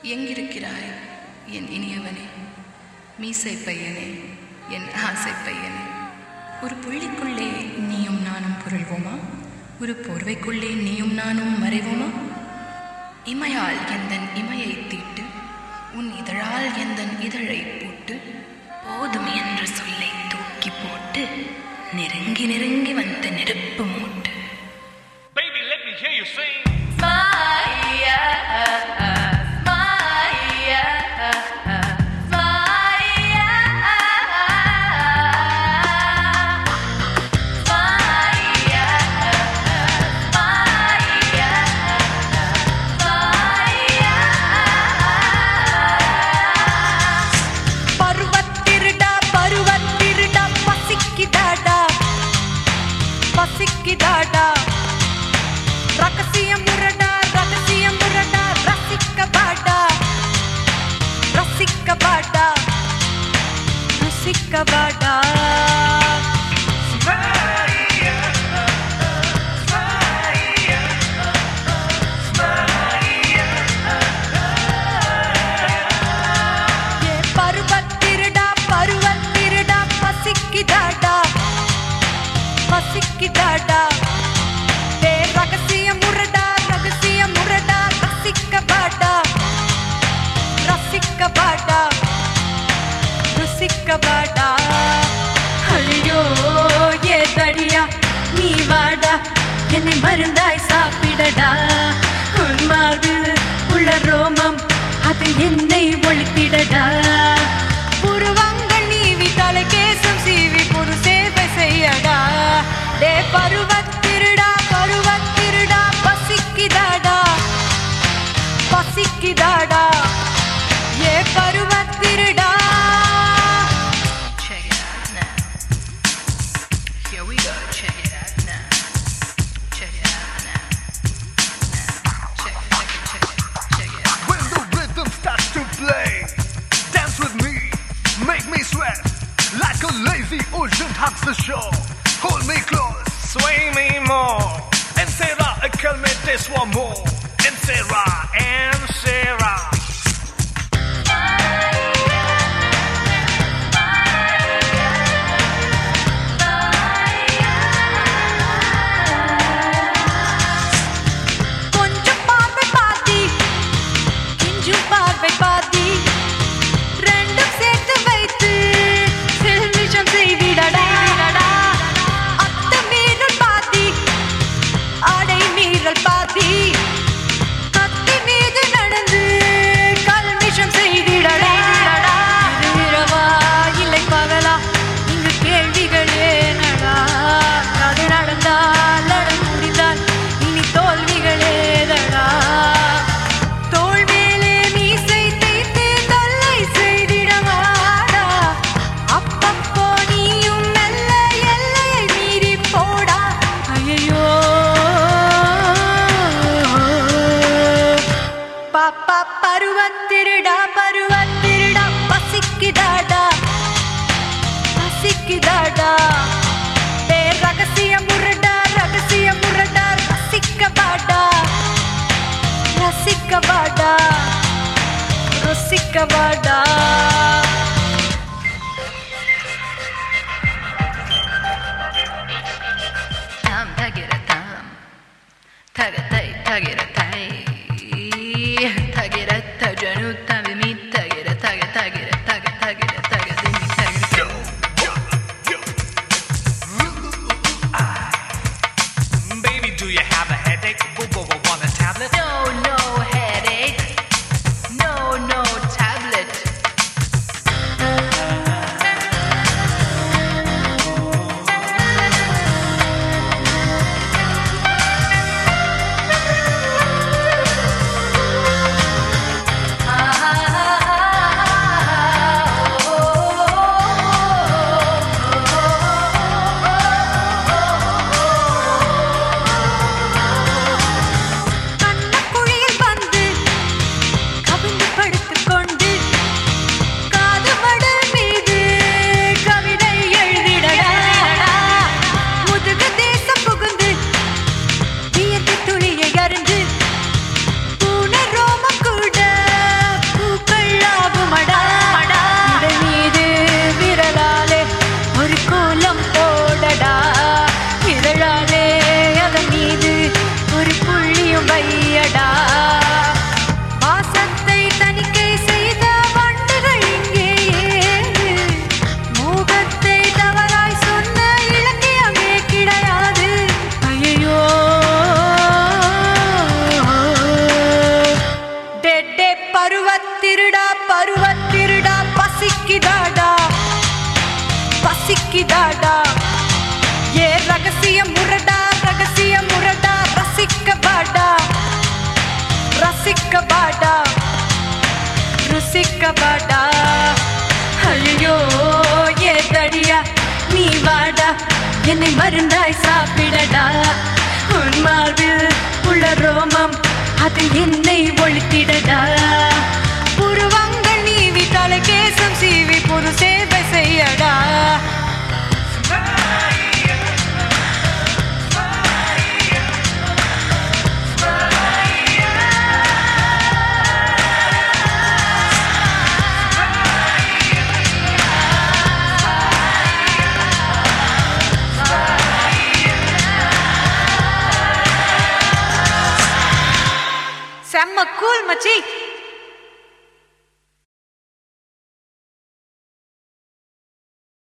எங்கிருக்கிறாய் என் இனியவனே மீசை பையனே என் ஆசை பையனே ஒரு புள்ளிக்குள்ளே நீயும் நானும் புரள்வோமா ஒரு போர்வைக்குள்ளே நீயும் நானும் மறைவோமா இமையால் எந்தன் இமையை தீட்டு உன் இதழால் எந்தன் இதழை போட்டு போதும் என்ற சொல்லை தூக்கி போட்டு நெருங்கி நெருங்கி வந்த நெருப்பு மூட்டு Baby, let me hear you sing. பருவத்திருடா பருவத்திருடா பசிக்குதாடா பசிக்குதாடா ரகசியம் முரடா ரகசியம் முரடா ரசிக்க பாடா ரசிக்க பாடா ருசிக்க பாடா ஏ பருவத்திருடா பருவத்திருடா பசிக்குதாடா பசிக்குதாடா ஏ ரகசியம் முரடா ரகசியம் முரடா ரசிக்க பாடா ரசிக்க பாடா ருசிக்க பாடா ஐயோ ஏ தடியா நீ வாடா என்னை மருந்தாய் சாப்பிடடா உன் மார்பில் உள்ள ரோமம் அது என்னை ஒழித்திடடா புருவங்கள் நீவி தலைகேசம் சீவி புது சேவை செய்யடா டே பருவத்திருடா பருவத்திருடா பசிக்குதாடா பசிக்குதாடா ஏ பருவத்திருடா Check it out now. Here we go. Check it out now. Check it out now. Now. Check, check it, check it, check it out. When the rhythm starts to play, dance with me, make me sweat like a lazy ocean hugs the shore. Hold me close, Sway me more. and Sarah, calmate one more. And Sarah, and Sarah. கொஞ்சம் பார்வை பாதி கொஞ்சம் பார்வை பாதி ரெண்டும் சேர்த்து வைத்து செல்விஷம் செய்திடடா அத்த மீறல் பாதி ஆடை மீறல் பாதி கத்தி மீது நடந்து கல்மிஷம் செய்திடடா இது இரவா இல்லை பகலா இங்கு கேள்விகளே நடா அது நடந்தால் நட முடிந்தால் இனி தோல்விகளேதடா தோள் மேலே மீசை தேய்த்து தொல்லை செய்திடவாடா அப்பப்போ நீயும் மெல்ல எல்லையை மீறி போடா ஐயோ பாப்பா பருவத்திருடா பருவத்திருடா பசிக்குதாடா பசிக்குதாடா டே ரகசியம் முரடா ரகசியம் முரடா ரசிக்க பாடா ரசிக்க பாடா ருசிக்க பாடா Tam tagira tam. Taga tay tagira tay. Tagira tajanu tamimi tagira taga tagira taga tagira taga dimi tagira. Baby, do you have a headache? Boo boo boo, want a tablet? No, no headache. No, no tablet. கொதிக்குதாடா ஏ ரகசிய முரடா ரகசிய முரடா ரசிக்க வாடா ரசிக்க வாடா ருசிக்க வாடா ஐயோ ஏ தடியா நீ வாடா என்னை மருந்தாய் சாப்பிடடா உன் மார்பில் உள்ள ரோமம் அது என்னை ஒழித்திடடா புருவங்கள் நீவி தலை கேசம் சீவி புது சேவை செய்யடா செம்ம கூல் மச்சி